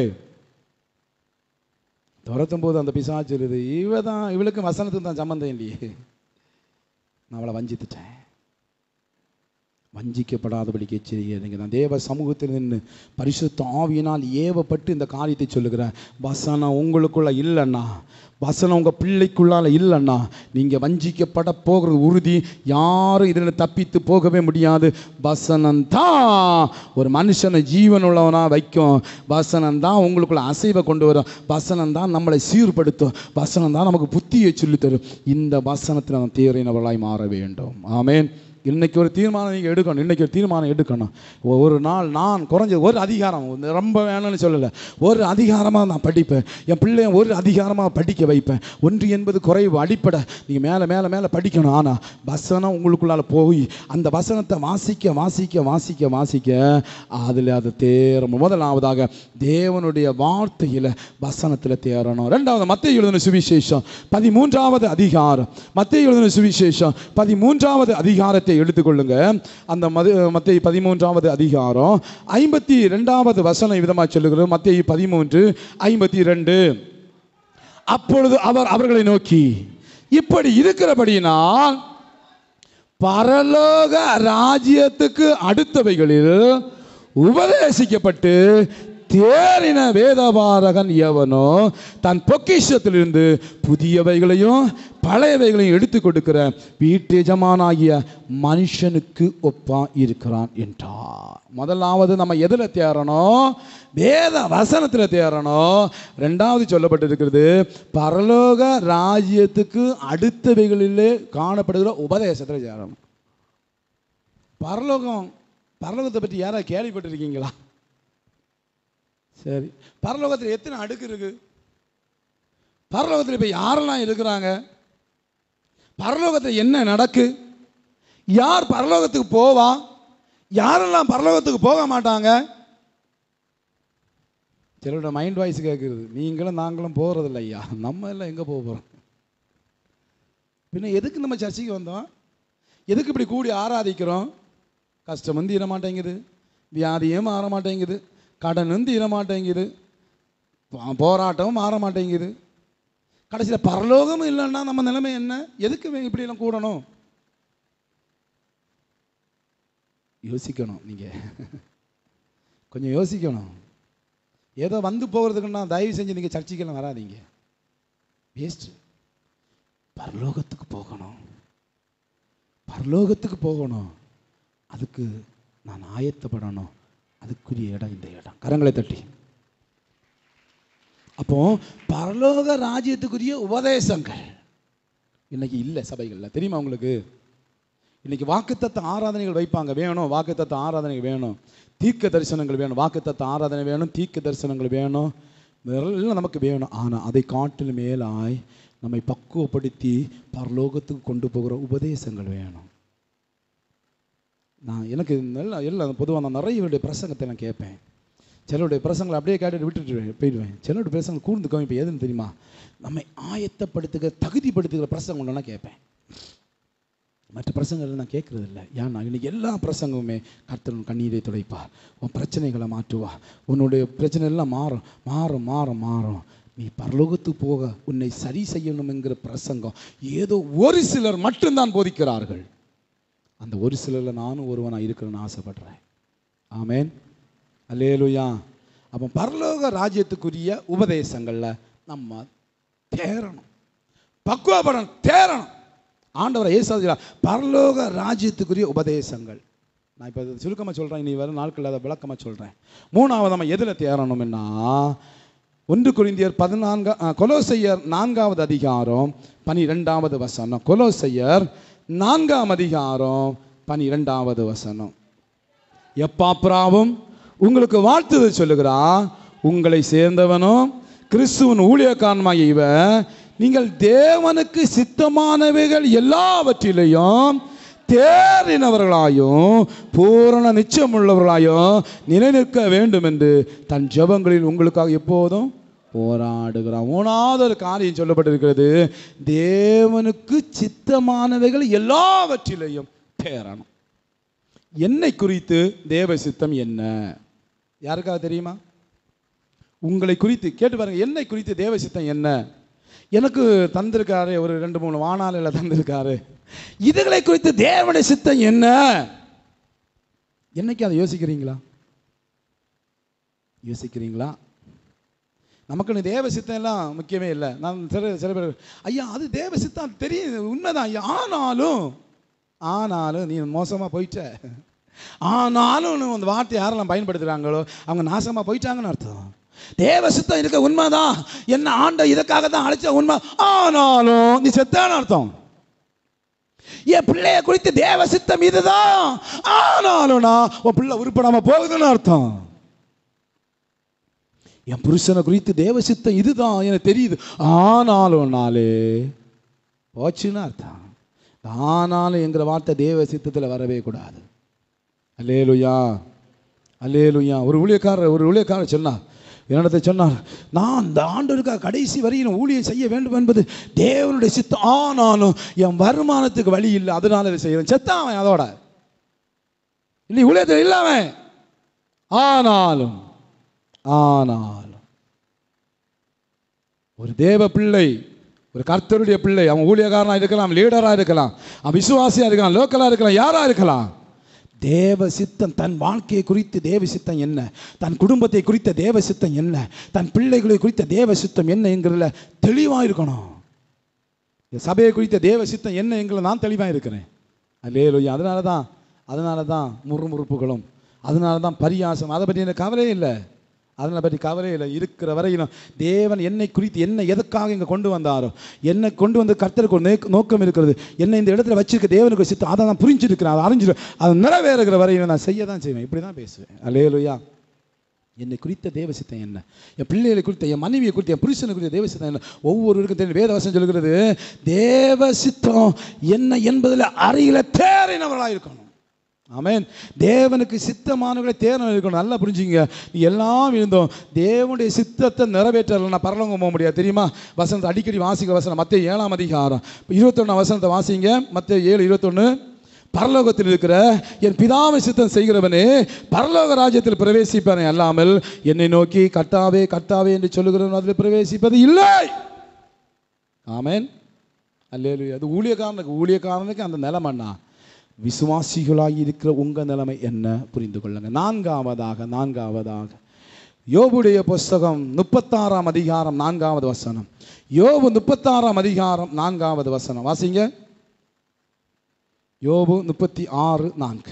துரத்தும் போது அந்த பிசாசு சொல்லுது இவ தான் இவளுக்கு வசனத்துக்கு தான் சம்மந்தம் இல்லையே நான் அவளை வஞ்சித்துட்டேன் வஞ்சிக்கப்படாதபடிக்கு எச்சரிக்கை நீங்கள் நான் தேவ சமூகத்தில் நின்று பரிசுத்த ஆவியினால் ஏவப்பட்டு இந்த காரியத்தை சொல்லுகிறேன் வசனம் உங்களுக்குள்ள இல்லைண்ணா வசனம் உங்கள் பிள்ளைக்குள்ளால இல்லைண்ணா நீங்கள் வஞ்சிக்கப்பட போகிறது உறுதி யாரும் இதில் தப்பித்து போகவே முடியாது வசனம் தான் ஒரு மனுஷனை ஜீவனுள்ளவனா வைக்கும் வசனம் தான் உங்களுக்குள்ள அசைவை கொண்டு வரும் வசனம் தான் நம்மளை சீர்படுத்தும் வசனம் தான் நமக்கு புத்தியை சொல்லித் தரும் இந்த வசனத்தில் நாம் தேறினவர்களாய் மாற வேண்டும் ஆமென் இன்னைக்கு ஒரு தீர்மானம் நீங்கள் எடுக்கணும் இன்னைக்கு ஒரு தீர்மானம் எடுக்கணும் ஒரு நாள் நான் குறைஞ்சது ஒரு அதிகாரம் ரொம்ப வேணும்னு சொல்லலை ஒரு அதிகாரமாக நான் படிப்பேன் என் பிள்ளைய ஒரு அதிகாரமாக படிக்க வைப்பேன் ஒன்று என்பது குறைவு அடிப்படை நீங்கள் மேலே மேலே மேலே படிக்கணும் ஆனால் வசனம் உங்களுக்குள்ளால போய் அந்த வசனத்தை வாசிக்க வாசிக்க வாசிக்க வாசிக்க அதில் அது தேரணும் முதலாவதாக தேவனுடைய வார்த்தையில் வசனத்தில் தேரணும் ரெண்டாவது மத்திய எழுதின சுவிசேஷம் பதிமூன்றாவது அதிகாரம் மத்திய எழுதின சுவிசேஷம் பதிமூன்றாவது அதிகாரத்தை எடுத்துக்கொள்ளுங்க அந்த மது மத்திய பதிமூன்றாவது அதிகாரம் ஐம்பத்தி ரெண்டாவது வசனம் விதமாக சொல்லுகிறது மத்திய பதிமூன்று ஐம்பத்தி ரெண்டு அப்பொழுது அவர் அவர்களை நோக்கி இப்படி இருக்கிறபடியினால் பரலோக ராஜ்யத்துக்கு அடுத்தவைகளில் உபதேசிக்கப்பட்டு தேறின வேதபாரகன் எவனோ தன் பொக்கிஷத்திலிருந்து புதியவைகளையும் பழையவைகளையும் எடுத்து கொடுக்கிற வீட்டு எஜமானாகிய மனுஷனுக்கு ஒப்பா இருக்கிறான் என்றார் முதலாவது நம்ம எதில் தேறணும் வேத வசனத்தில் தேறணும் ரெண்டாவது சொல்லப்பட்டிருக்கிறது பரலோக ராஜ்யத்துக்கு அடுத்தவைகளிலே காணப்படுகிற உபதேசத்தில் சேரணும் பரலோகம் பரலோகத்தை பற்றி யாராவது கேள்விப்பட்டிருக்கீங்களா சரி பரலோகத்தில் எத்தனை அடுக்கு இருக்கு பரலோகத்தில் இப்போ யாரெல்லாம் இருக்கிறாங்க பரலோகத்தில் என்ன நடக்கு யார் பரலோகத்துக்கு போவா யாரெல்லாம் பரலோகத்துக்கு போக மாட்டாங்க சிலரோட மைண்ட் வாய்ஸ் கேட்குறது நீங்களும் நாங்களும் போகிறதில்ல ஐயா நம்ம எல்லாம் எங்கே போக போகிறோம் பின்ன எதுக்கு நம்ம சர்ச்சைக்கு வந்தோம் எதுக்கு இப்படி கூடி ஆராதிக்கிறோம் கஷ்டம் வந்து தீர மாட்டேங்குது வியாதியும் மாற மாட்டேங்குது கடன் தீர மாட்டேங்குது போ- போராட்டமும் மாற மாட்டேங்குது கடைசியில் பரலோகமும் இல்லைன்னா நம்ம நிலைமை என்ன எதுக்கு இவங்க இப்படியெல்லாம் கூடணும் யோசிக்கணும் நீங்கள் கொஞ்சம் யோசிக்கணும் ஏதோ வந்து போகிறதுக்குன்னா தயவு செஞ்சு நீங்கள் சர்ச்சைக்கெல்லாம் வராதீங்க வேஸ்ட்டு பரலோகத்துக்கு போகணும் பரலோகத்துக்கு போகணும் அதுக்கு நான் ஆயத்தப்படணும் அதுக்குரிய இடம் இந்த இடம் கரங்களை தட்டி அப்போ பரலோக ராஜ்யத்துக்குரிய உபதேசங்கள் இன்னைக்கு இல்லை சபைகளில் தெரியுமா உங்களுக்கு இன்னைக்கு வாக்குத்தத்த ஆராதனைகள் வைப்பாங்க வேணும் வாக்குத்தத்த ஆராதனைகள் வேணும் தீர்க்க தரிசனங்கள் வேணும் வாக்குத்தத்த ஆராதனை வேணும் தீர்க்க தரிசனங்கள் வேணும் எல்லாம் நமக்கு வேணும் ஆனால் அதை காட்டிலும் மேலாய் நம்மை பக்குவப்படுத்தி பரலோகத்துக்கு கொண்டு போகிற உபதேசங்கள் வேணும் நான் எனக்கு நல்ல எல்லாம் பொதுவாக நான் நிறைய பேருடைய பிரசங்கத்தை நான் கேட்பேன் சிலருடைய பிரசங்களை அப்படியே கேட்டுட்டு விட்டுட்டு போயிடுவேன் சிலருடைய பிரசங்க கூர்ந்து கவனிப்பேன் எதுன்னு தெரியுமா நம்மை ஆயத்தப்படுத்துகிற தகுதிப்படுத்துகிற பிரசங்கம் ஒன்றுனா கேட்பேன் மற்ற பிரசங்கங்கள் நான் கேட்கறது இல்லை ஏன்னா இன்னைக்கு எல்லா பிரசங்கமுமே கர்த்தர் உன் கண்ணீரை துடைப்பார் உன் பிரச்சனைகளை மாற்றுவா உன்னுடைய பிரச்சனை எல்லாம் மாறும் மாறும் மாறும் மாறும் நீ பரலோகத்துக்கு போக உன்னை சரி செய்யணும் என்கிற பிரசங்கம் ஏதோ ஒரு சிலர் மட்டும்தான் போதிக்கிறார்கள் அந்த ஒரு சிலரில் நானும் ஒருவனாக இருக்கிறேன்னு ஆசைப்படுறேன் ஆமேன் அல்லேலுயா அப்போ பரலோக ராஜ்யத்துக்குரிய உபதேசங்களில் நம்ம தேரணும் பக்குவப்படணும் தேரணும் ஆண்டவரை ஏசாதிரா பரலோக ராஜ்யத்துக்குரிய உபதேசங்கள் நான் இப்போ சுருக்கமாக சொல்கிறேன் இனி வர நாட்களில் அதை விளக்கமாக சொல்கிறேன் மூணாவது நம்ம எதில் தேரணும்னா ஒன்று குறிந்தியர் பதினான்கா ஆ, கொலோசையர் நான்காவது அதிகாரம் பனிரெண்டாவது வசனம் கொலோசையர் நான்காம் அதிகாரம் பனிரெண்டாவது வசனம் எப்பாப்ராவும் உங்களுக்கு வாழ்த்துதல் சொல்லுகிறா உங்களை சேர்ந்தவனும் கிறிஸ்துவன் ஊழியக்காரமாகிய இவன் நீங்கள் தேவனுக்கு சித்தமானவைகள் எல்லாவற்றிலையும் தேறினவர்களாயும் பூரண நிச்சயம் உள்ளவர்களாயும் நிலைநிற்க வேண்டும் என்று தன் ஜெபங்களில் உங்களுக்காக எப்போதும் போராடுகிறான் மூணாவது ஒரு காரியம் சொல்லப்பட்டிருக்கிறது தேவனுக்கு சித்தமானவைகள் எல்லாவற்றிலையும் தேறணும் என்னை குறித்து தேவ சித்தம் என்ன யாருக்காக தெரியுமா உங்களை குறித்து கேட்டு பாருங்க என்னை குறித்து தேவ சித்தம் என்ன எனக்கு தந்திருக்காரு ஒரு ரெண்டு மூணு வானாலையில் தந்திருக்காரு இதுகளை குறித்து தேவனுடைய சித்தம் என்ன என்னைக்கு அதை யோசிக்கிறீங்களா யோசிக்கிறீங்களா நமக்குன்னு தேவ சித்தம் எல்லாம் முக்கியமே இல்லை நான் சில சில பேர் ஐயா அது தேவ சித்தம் தெரியுது உண்மைதான் ஐயா ஆனாலும் ஆனாலும் நீ மோசமாக போயிட்ட ஆனாலும் அந்த வார்த்தை யாரெல்லாம் பயன்படுத்துகிறாங்களோ அவங்க நாசமாக போயிட்டாங்கன்னு அர்த்தம் தேவ சித்தம் இருக்க உண்மைதான் என்ன ஆண்ட இதுக்காக தான் அழைச்ச உண்மை ஆனாலும் நீ செத்தான்னு அர்த்தம் என் பிள்ளைய குறித்து தேவ சித்தம் இதுதான் ஆனாலும் நான் உன் பிள்ளை உருப்படாம போகுதுன்னு அர்த்தம் என் புருஷனை குறித்து தேவ சித்தம் இதுதான் எனக்கு தெரியுது ஆனாலும் நாளே போச்சுன்னு அர்த்தம் ஆனாலும் என்கிற வார்த்தை தேவ சித்தத்தில் வரவே கூடாது அல்லேலுயா அல்லேலுயா ஒரு ஊழியக்காரர் ஒரு ஊழியக்காரர் சொன்னார் என்னிடத்தை சொன்னார் நான் அந்த ஆண்டவருக்காக கடைசி வரையில் ஊழியம் செய்ய வேண்டும் என்பது தேவனுடைய சித்தம் ஆனாலும் என் வருமானத்துக்கு வழி இல்லை அதனால இதை செய்யறேன் செத்தான் அவன் அதோட இல்லை ஊழியத்தில் இல்லை அவன் ஆனாலும் ஆனாலும் ஒரு தேவ பிள்ளை ஒரு கர்த்தருடைய பிள்ளை அவன் ஊழியக்காரனாக இருக்கலாம் லீடராக இருக்கலாம் அவன் விசுவாசியாக இருக்கலாம் லோக்கலாக இருக்கலாம் யாராக இருக்கலாம் தேவ சித்தம் தன் வாழ்க்கையை குறித்து தேவ சித்தம் என்ன தன் குடும்பத்தை குறித்த தேவ சித்தம் என்ன தன் பிள்ளைகளை குறித்த தேவ சித்தம் என்ன என்கிறதுல தெளிவாக இருக்கணும் இந்த சபையை குறித்த தேவ சித்தம் என்ன எங்களை நான் தெளிவாக இருக்கிறேன் அல்லேலூயா அதனால தான் அதனால தான் முறுமுறுப்புகளும் அதனால தான் பரியாசம் அதை பற்றி எனக்கு கவலையே இல்லை அதனை பற்றி கவலை இல்லை இருக்கிற வரையிலும் தேவன் என்னை குறித்து என்ன எதுக்காக இங்கே கொண்டு வந்தாரோ என்னை கொண்டு வந்து கர்த்தருக்கு ஒரு நோக்க- நோக்கம் இருக்கிறது என்னை இந்த இடத்துல வச்சிருக்க தேவனுக்கு ஒரு சித்தம் அதை நான் புரிஞ்சிருக்கிறேன் அதை அறிஞ்சிரு அதை நிறைவேறுகிற வரையிலும் நான் செய்ய தான் செய்வேன் இப்படி தான் பேசுவேன் அல்லேலுயா என்னை குறித்த தேவ சித்தம் என்ன என் பிள்ளைகளை குறித்த என் மனைவியை குறித்த என் புருஷனை குறித்த தேவ சித்தம் என்ன ஒவ்வொருவருக்கும் தெரியும் வேதவசம் சொல்கிறது தேவ சித்தம் என்ன என்பதில் அறையில தேறினவர்களாக இருக்கணும் ஆமென் தேவனுக்கு சித்தமானவர்களை தேர்வு இருக்கணும் நல்லா புரிஞ்சுங்க நீ எல்லாம் இருந்தோம் தேவனுடைய சித்தத்தை நிறைவேற்றலைன்னா பரலோகம் போக முடியாது தெரியுமா வசனத்தை அடிக்கடி வாசிக்க வசனம் மத்திய ஏழாம் அதிகாரம் இருபத்தொன்னு வசனத்தை வாசிங்க மத்திய ஏழு இருபத்தொன்னு பரலோகத்தில் இருக்கிற என் பிதாவை சித்தம் செய்கிறவனே பரலோக ராஜ்யத்தில் பிரவேசிப்பானே அல்லாமல் என்னை நோக்கி கர்த்தாவே கர்த்தாவே என்று சொல்லுகிறவன் அதில் பிரவேசிப்பது இல்லை ஆமென் அல்லேலூயா அது ஊழியக்காரனுக்கு ஊழியக்காரனுக்கு அந்த நிலைமண்ணா விசுவாசிகளாகி இருக்கிற உங்க நிலைமை என்ன புரிந்து கொள்ளுங்க நான்காவதாக நான்காவதாக யோபுடைய புஸ்தகம் முப்பத்தாறாம் அதிகாரம் நான்காவது வசனம் யோபு முப்பத்தாறாம் அதிகாரம் நான்காவது வசனம் வாசிங்க யோபு முப்பத்தி ஆறு நான்கு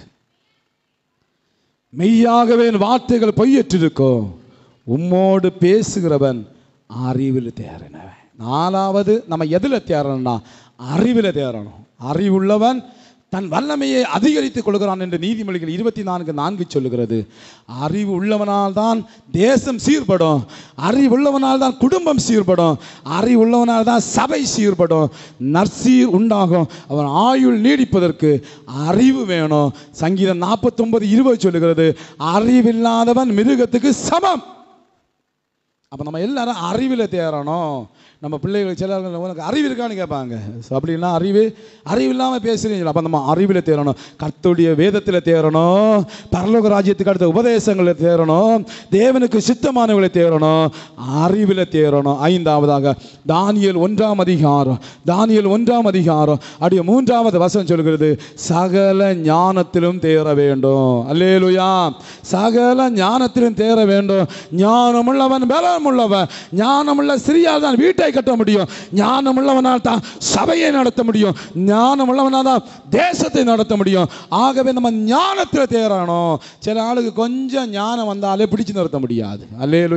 மெய்யாகவே என் வார்த்தைகள் பொய்யற்றிருக்கோம் உம்மோடு பேசுகிறவன் அறிவில் தேறினவன் நாலாவது நம்ம எதில் தேறணும்னா அறிவில் தேறணும் அறிவுள்ளவன் தன் வல்லமையை அதிகரித்துக் கொள்கிறான் என்று நீதிமொழிகள் இருபத்தி நான்கு நான்கு சொல்லுகிறது அறிவு உள்ளவனால் தான் தேசம் சீர்படும் அறிவுள்ளவனால் தான் குடும்பம் சீர்படும் அறிவுள்ளவனால் தான் சபை சீர்படும் நற்சீர் உண்டாகும் அவன் ஆயுள் நீடிப்பதற்கு அறிவு வேணும் சங்கீதம் நாற்பத்தொன்பது இருபது சொல்லுகிறது அறிவில்லாதவன் மிருகத்துக்கு சமம் அப்போ நம்ம எல்லாரும் அறிவில் தேறணும் நம்ம பிள்ளைகள் சிலர்கள் உனக்கு அறிவு இருக்கான்னு கேட்பாங்க ஸோ அப்படின்னா அறிவு அறிவு இல்லாமல் பேசுறீங்க அப்போ நம்ம அறிவில் தேறணும் கர்த்தருடைய வேதத்தில் தேறணும் பரலோக ராஜ்யத்துக்கு அடுத்த உபதேசங்களில் தேறணும் தேவனுக்கு சித்தமானவர்களை தேறணும் அறிவில் தேறணும் ஐந்தாவதாக தானியல் ஒன்றாம் அதிகாரம் தானியல் ஒன்றாம் அதிகாரம் அப்படியே மூன்றாவது வசனம் சொல்கிறது சகல ஞானத்திலும் தேற வேண்டும் அல்லேலுயா சகல ஞானத்திலும் தேற வேண்டும் ஞானமுள்ளவன் பலமுள்ளவன் ஞானமுள்ள சிறியால் தான் வீட்டை கட்ட முடியும் ஞானமுள்ளவனால் தான் சபையை நடத்த முடியும் ஞானமுள்ளவனால் தான் தேசத்தை நடத்த முடியும் ஆகவே நம்ம ஞானத்தில் தேறணும் சில ஆளுக்கு கொஞ்சம் ஞானம் வந்தாலே பிடிச்சு நிறுத்த முடியாது அல்லேலுயா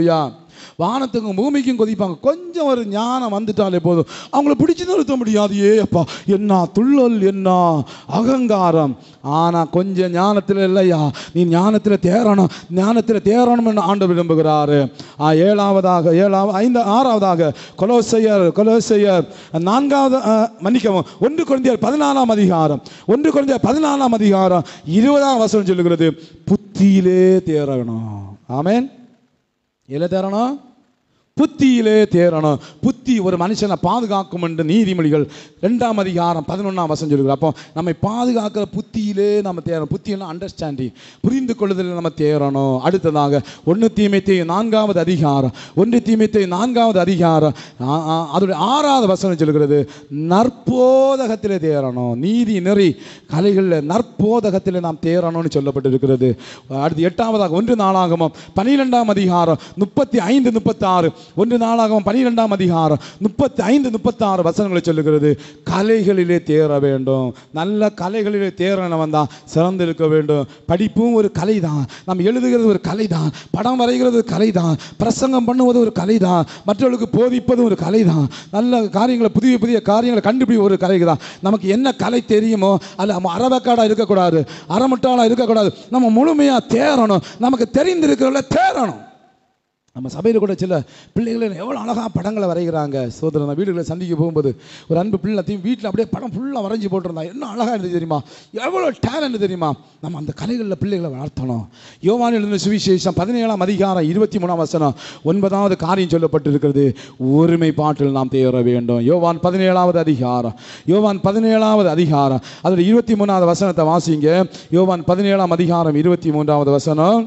வானத்துக்கும் பூமிக்கும் கொதிப்பாங்க கொஞ்சம் ஒரு ஞானம் வந்துட்டாலே போதும் அவங்கள பிடிச்சு நிறுத்த முடியாது ஏ அப்பா என்ன துள்ளல் என்ன அகங்காரம் ஆனால் கொஞ்சம் ஞானத்தில் இல்லையா நீ ஞானத்தில் தேரணும் ஞானத்தில் தேரணும்னு ஆண்டு விரும்புகிறாரு ஆ, ஏழாவதாக ஏழாவது ஐந்து ஆறாவதாக கொலோசையர் கொலோசையர் நான்காவது ஆ, மன்னிக்கவும் ஒன்று குழந்தையர் பதினாலாம் அதிகாரம் ஒன்று குழந்தையர் பதினாலாம் அதிகாரம் இருபதாம் வசனம் சொல்லுகிறது புத்தியிலே தேரணும் ஆமென் எதில் தேரணும் புத்தியிலே தேரணும் புத்தி ஒரு மனுஷனை பாதுகாக்கும் என்று நீதிமொழிகள் ரெண்டாம் அதிகாரம் பதினொன்றாம் வசனம் சொல்லுகிறார் அப்போ நம்மை பாதுகாக்கிற புத்தியிலே நம்ம தேரணும் புத்தியெல்லாம் அண்டர்ஸ்டாண்டிங் புரிந்து கொள்ளுதலில் நம்ம தேரணும் அடுத்ததாக ஒன்று தீமைத்தை நான்காவது அதிகாரம் ஒன்று தீமைத்தை நான்காவது அதிகாரம் ஆ, ஆ, அதோடைய ஆறாவது வசனம் சொல்லுகிறது நற்போதகத்திலே தேரணும் நீதி நெறி கலைகளில் நற்போதகத்திலே நாம் தேரணும்னு சொல்லப்பட்டிருக்கிறது அடுத்து எட்டாவதாக ஒன்று நாளாகமம் பனிரெண்டாம் அதிகாரம் முப்பத்தி ஐந்து முப்பத்தாறு ஒன்று நாளாகமம் பனிரெண்டாம் அதிகாரம் முப்பத்தி ஐந்து முப்பத்தாறு வசனங்களை சொல்லுகிறது கலைகளிலே தேர வேண்டும் நல்ல கலைகளிலே தேரனவன் தான் சிறந்திருக்க வேண்டும் படிப்பும் ஒரு கலை தான் நம்ம எழுதுகிறது ஒரு கலை தான் படம் வரைகிறது ஒரு கலை தான் பிரசங்கம் பண்ணுவது ஒரு கலை தான் மற்றவர்களுக்கு போதிப்பது ஒரு கலை தான் நல்ல காரியங்களை புதிய புதிய காரியங்களை கண்டுபிடி ஒரு கலை தான் நமக்கு என்ன கலை தெரியுமோ அது நம்ம அறவக்காடாக இருக்கக்கூடாது அறமுட்டாளாக இருக்கக்கூடாது நம்ம முழுமையாக தேரணும் நமக்கு தெரிந்திருக்கிறவங்கள தேரணும் நம்ம சபையில் கூட சில பிள்ளைகளை எவ்வளோ அழகாக படங்களை வரைகிறாங்க சோதரன் நான் வீடுகளை சந்திக்க போகும்போது ஒரு அன்பு பிள்ளைத்தையும் வீட்டில் அப்படியே படம் ஃபுல்லாக வரைஞ்சி போட்டிருந்தா என்ன அழகாக இருந்தது தெரியுமா எவ்வளோ டேலண்ட் தெரியுமா நம்ம அந்த கலைகளில் பிள்ளைகளை வளர்த்தணும் யோவான் எழுதின சுவிசேஷம் பதினேழாம் அதிகாரம் இருபத்தி மூணாம் வசனம் ஒன்பதாவது காரியம் சொல்லப்பட்டிருக்கிறது ஒருமைப்பாட்டில் நாம் தேர வேண்டும் யோவான் பதினேழாவது அதிகாரம் யோவான் பதினேழாவது அதிகாரம் அதில் இருபத்தி மூணாவது வசனத்தை வாசிங்க யோவான் பதினேழாம் அதிகாரம் இருபத்தி மூன்றாவது வசனம்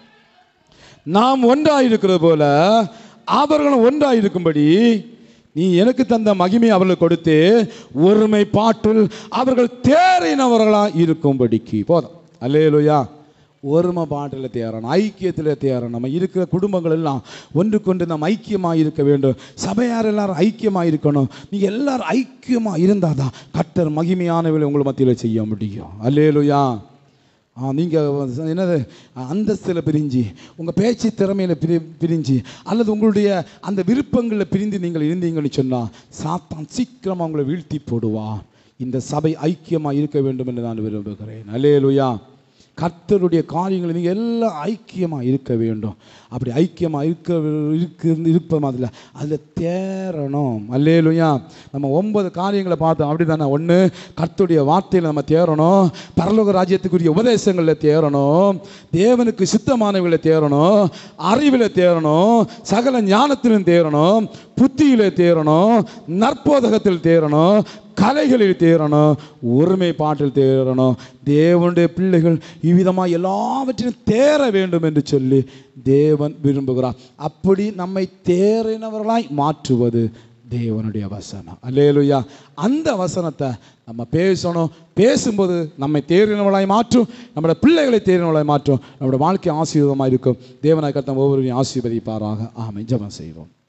நாம் ஒன்றாயிருக்கிறது போல அவர்களும் ஒன்றாயிருக்கும்படி நீ எனக்கு தந்த மகிமை அவர்களுக்கு கொடுத்து ஒருமைப்பாட்டில் அவர்கள் தேறினவர்களாக இருக்கும்படிக்கு போதும் அல்லேலுயா ஒருமை பாட்டில் தேரணும் ஐக்கியத்தில் தேரணும் நம்ம இருக்கிற குடும்பங்கள் எல்லாம் ஒன்றுக்கொண்டு நம்ம ஐக்கியமாக இருக்க வேண்டும் சபையார் எல்லாரும் ஐக்கியமாக இருக்கணும் நீங்கள் எல்லாரும் ஐக்கியமாக இருந்தால் தான் கட்டர் மகிமையானவர்களை உங்களை மத்தியில் செய்ய முடியும் அல்லேலுயா ஆ நீங்கள் என்னது அந்தஸ்தில் பிரிஞ்சு உங்கள் பேச்சு திறமையில் பிரி பிரிஞ்சு அல்லது உங்களுடைய அந்த விருப்பங்களில் பிரிந்து நீங்கள் இருந்தீங்கன்னு சொன்னால் சாத்தான் சீக்கிரமாக உங்களை வீழ்த்தி போடுவா இந்த சபை ஐக்கியமாக இருக்க வேண்டும் என்று நான் விரும்புகிறேன் அல்லேலுயா கர்த்தருடைய காரியங்கள் நீங்கள் எல்லாம் ஐக்கியமாக இருக்க வேண்டும் அப்படி ஐக்கியமாக இருக்க இருக்கு இருப்போம் அதில் அதில் தேரணும் அல்லேலுயா நம்ம ஒன்பது காரியங்களை பார்த்தோம் அப்படி தானே ஒன்று கர்த்தருடைய வார்த்தையில் நம்ம தேரணும் பரலோக ராஜ்யத்துக்குரிய உபதேசங்களில் தேரணும் தேவனுக்கு சித்தமானவர்களை தேரணும் அறிவில் தேரணும் சகல ஞானத்திலும் தேரணும் புத்தியிலே தேரணும் நற்போதகத்தில் தேரணும் கலைகளில் தேரணும் ஒருமைப்பாட்டில் தேரணும் தேவனுடைய பிள்ளைகள் இவ்விதமாக எல்லாவற்றிலும் தேர வேண்டும் என்று சொல்லி தேவன் விரும்புகிறார் அப்படி நம்மை தேறினவர்களாய் மாற்றுவது தேவனுடைய வசனம் அல்லேலுயா அந்த வசனத்தை நம்ம பேசணும் பேசும்போது நம்மை தேறினவளாய் மாற்றும் நம்மளோட பிள்ளைகளை தேறினவளாய் மாற்றும் நம்மளோட வாழ்க்கை ஆசீர்வாதமாக இருக்கும் தேவனாய் கத்தம் ஒவ்வொருவரையும் ஆசீர்வதிப்பாராக ஆமை ஜெபம் செய்வோம்